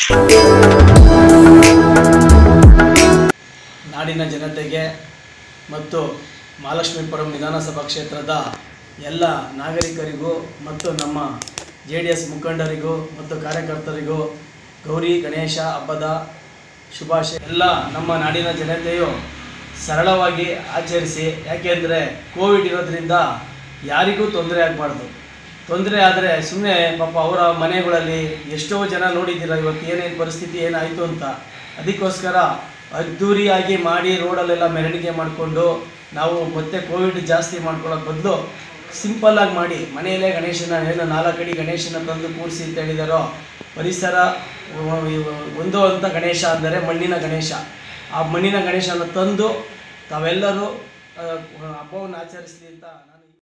ನಾಡಿನ ಜನತೆಗೆ ಮತ್ತು ಮಹಾಲಕ್ಷ್ಮೀಪುರಂ ವಿಧಾನಸಭಾ ಕ್ಷೇತ್ರದ ಎಲ್ಲ ನಾಗರಿಕರಿಗೂ ಮತ್ತು ನಮ್ಮ ಜೆ ಡಿ ಎಸ್ ಮುಖಂಡರಿಗೂ ಮತ್ತು ಕಾರ್ಯಕರ್ತರಿಗೂ ಗೌರಿ ಗಣೇಶ ಹಬ್ಬದ ಶುಭಾಶಯ ಎಲ್ಲ ನಮ್ಮ ನಾಡಿನ ಜನತೆಯು ಸರಳವಾಗಿ ಆಚರಿಸಿ ಯಾಕೆಂದರೆ ಕೋವಿಡ್ ಇರೋದ್ರಿಂದ ಯಾರಿಗೂ ತೊಂದರೆ ಆಗಬಾರ್ದು ತೊಂದರೆ ಆದರೆ ಸುಮ್ಮನೆ ಪಾಪ ಅವರ ಮನೆಗಳಲ್ಲಿ ಎಷ್ಟೋ ಜನ ನೋಡಿದ್ದೀರ ಇವತ್ತು ಏನೇನು ಪರಿಸ್ಥಿತಿ ಏನಾಯಿತು ಅಂತ ಅದಕ್ಕೋಸ್ಕರ ಅದ್ಧೂರಿಯಾಗಿ ಮಾಡಿ ರೋಡಲ್ಲೆಲ್ಲ ಮೆರವಣಿಗೆ ಮಾಡಿಕೊಂಡು ನಾವು ಮತ್ತೆ ಕೋವಿಡ್ ಜಾಸ್ತಿ ಮಾಡ್ಕೊಳ್ಳೋಕೆ ಬದಲು ಸಿಂಪಲ್ಲಾಗಿ ಮಾಡಿ ಮನೆಯಲ್ಲೇ ಗಣೇಶನ ಏನು ನಾಲ್ಕಡಿ ಗಣೇಶನ ತಂದು ಕೂರಿಸಿ ಅಂತ ಹೇಳಿದಾರೋ ಪರಿಸರ ಒಂದು ಅಂತ ಗಣೇಶ ಅಂದರೆ ಮಣ್ಣಿನ ಗಣೇಶ ಆ ಮಣ್ಣಿನ ಗಣೇಶನ ತಂದು ತಾವೆಲ್ಲರೂ ಆ, ಹಬ್ಬವನ್ನು ಆಚರಿಸಲಿ ಅಂತ